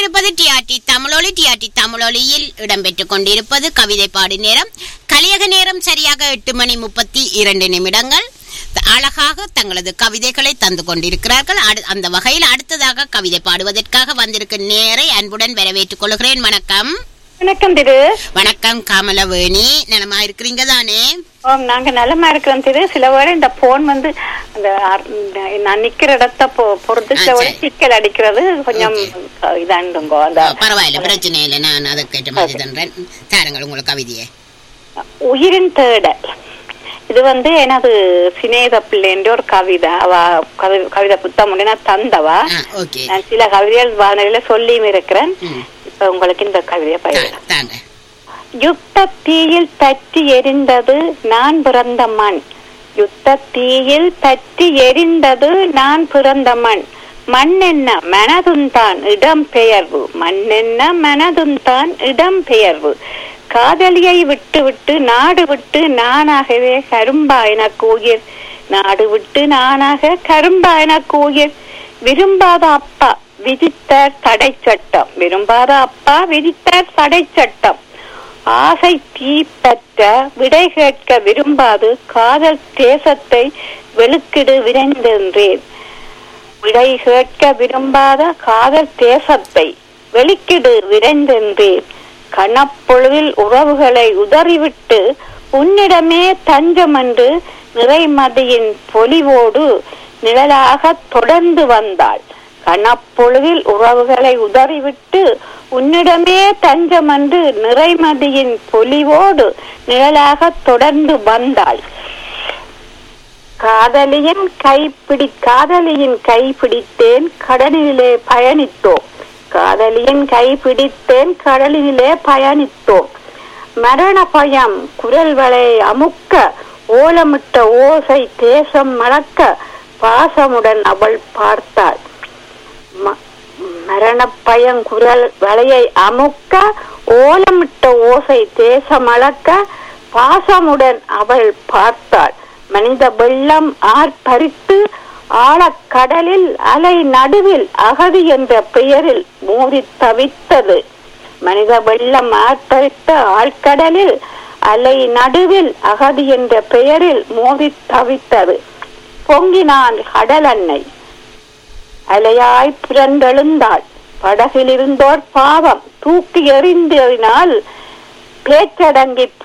கொண்டிருப்பது டிஆர்டி தமிழொலி டிஆர்டி தமிழொலியில் இடம்பெற்றுக் கொண்டிருப்பது கவிதை பாடி நேரம் கலியக நேரம் சரியாக எட்டு மணி முப்பத்தி இரண்டு நிமிடங்கள் அழகாக தங்களது கவிதைகளை தந்து கொண்டிருக்கிறார்கள் அடு- அந்த வகையில் அடுத்ததாக கவிதை பாடுவதற்காக வந்திருக்கும் நேரை அன்புடன் வரவேற்றுக் கொள்கிறேன் வணக்கம் வணக்கம் திரு வணக்கம் கமலவேணி நலமா இருக்கிறீங்க தானே ஓம் நாங்க நலமா இருக்கிறோம் திரு சில வேளை இந்த போன் வந்து அந்த அர்- இந்த நான் நிக்கிற இடத்த பொ- பொறுத்து சில ஆ, வேளை சரி. சிக்கல் அடிக்கிறது கொஞ்சம் Okay. இதாண்டுங்கோ அந்த பரவாயில்ல பிரச்சனை இல்லை நான் அதை கேட்ட மாதிரி தன்றேன் தாருங்கள் உங்களுக்கு கவிதையை உயிரின் தேடல் இது வந்து எனது சினேக பிள்ளைன்ற ஒரு கவிதை அவ கவி- கவிதை புத்தகம் நான் தந்தவா ஆ ஓகே நான் சில கவிதைகள் வானொலியில சொல்லியும் இருக்கிறேன் ம். இப்ப உங்களுக்கு இந்த கவிதையை பயிர தாங்க யுத்த தீயில் பற்றி எரிந்தது நான் பிறந்த மண் யுத்த தீயில் பற்றி எரிந்தது நான் பிறந்த மண் மண் என்ன மனதுந்தான் இடம் பெயர்வு மண் என்ன மனதுந்தான் இடம் பெயர்வு காதலியை விட்டு விட்டு நாடு விட்டு நானாகவே கரும்பா எனக்கு உயிர் நாடு விட்டு நானாக கரும்பா எனக்கு உயிர் விரும்பாத அப்பா விதித்தார் தடை சட்டம் விரும்பாத அப்பா விதித்தார் தடை சட்டம் ஆசை தீப்பற்ற விடை கேட்க விரும்பாது காதல் தேசத்தை வெளுக்கிடு விரைந்தென்றேன் விடை கேட்க விரும்பாத காதல் தேசத்தை வெளிக்கிடு விரைந்தென்றேன் கணப்பொழுதில் உறவுகளை உதறிவிட்டு உன்னிடமே தஞ்சமென்று நிறைமதியின் பொலிவோடு நிழலாக தொடர்ந்து வந்தாள் கணப்பொழுதில் உறவுகளை உதறிவிட்டு உன்னிடமே தஞ்சமென்று நிறைமதியின் பொலிவோடு நிழலாக தொடர்ந்து வந்தாள் காதலியின் கைப்பிடி காதலியின் கை பிடித்தேன் கடலிலே பயணித்தோம் காதலியின் கை பிடித்தேன் கடலிலே பயணித்தோம் மரண பயம் குரல் வலை அமுக்க ஓலமிட்ட ஓசை தேசம் மணக்க பாசமுடன் அவள் பார்த்தாள் ம- மரணப் பயம் குரல் வலையை அமுக்க ஓலமிட்ட ஓசை தேசம் அளக்க பாசமுடன் அவள் பார்த்தாள் மனித வெள்ளம் ஆர்ப்பரித்து ஆழக்கடலில் அலை நடுவில் அகதி என்ற பெயரில் மோதி தவித்தது மனித வெள்ளம் ஆர்ப்பரித்த ஆழ்கடலில் அலை நடுவில் அகதி என்ற பெயரில் மோதி தவித்தது பொங்கினான் கடல் அன்னை அலையாய் பிறந்தெழுந்தாள் படகில் இருந்தோர் பாவம் தூக்கி எறிந்ததினால் பேச்சடங்கி